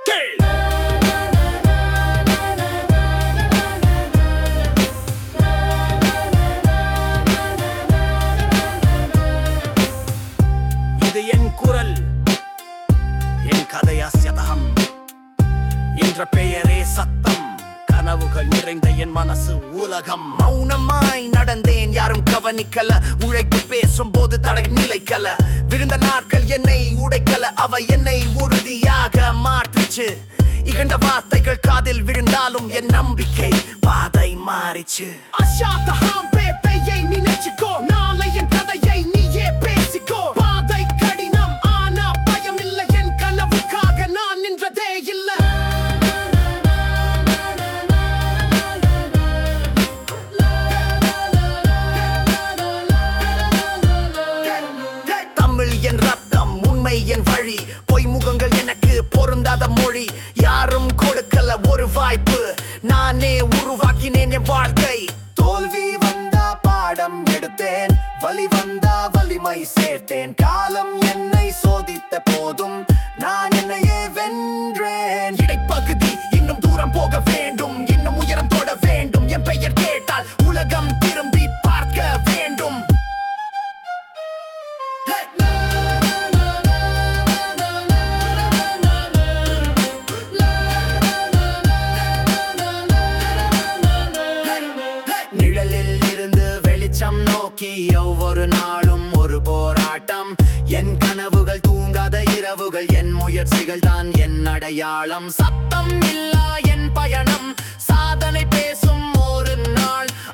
கேள் இது என் குரல் என் கதையாசியதகம் என்ற பெயரே சத்தம் கனவுகள் நிறைந்த என் மனசு உலகம் மௌனமாய் நடந்தேன் யாரும் கவனிக்கல உழைப்பு பேசும் போது தடை நிலைக்கல விருந்த நாட்கள் என்னை உடைக்கல அவை என்னை உறுதியாக மாற்றுச்சு இகண்ட வார்த்தைகள் காதில் விழுந்தாலும் என் நம்பிக்கை பாதை மாறிச்சு அஷாத்தஹாம் பேப்பையை நினைச்சுக்கோ நாளை என் கதையை நீயே பேசிக்கோ பாதை கடினம் ஆனா பயம் இல்லை என் கனவுக்காக நான் நின்றதே இல்லை தமிழ் என் ரத்தம் உண்மை என் வழி பொய் முகங்கள் எனக்கு பொருந்தாத மொழி யாரும் கொடுக்கல ஒரு வாய்ப்பு நானே உருவாக்கினேன் என் வாழ்க்கை தோல்வி வந்தா பாடம் எடுத்தேன் வலி வந்தா வலிமை சேர்த்தேன் காலம் என்னை சோதித்த போதும் நான் என்னையே வென்றேன் இடைப்பகுதி இன்னும் தூரம் போக வேண்டும் இன்னும் உயரம் தொட வேண்டும் என் பெயர் கேட்டால் உலகம் திரும்பி பார்க்க வேண்டும் நிழலில் இருந்து வெளிச்சம் நோக்கி ஒவ்வொரு நாளும் ஒரு போராட்டம் என் கனவுகள் தூங்காத இரவுகள் என் முயற்சிகள் தான் என் அடையாளம் சத்தம் இல்லா என் பயணம் சாதனை பேசும் ஒரு நாள்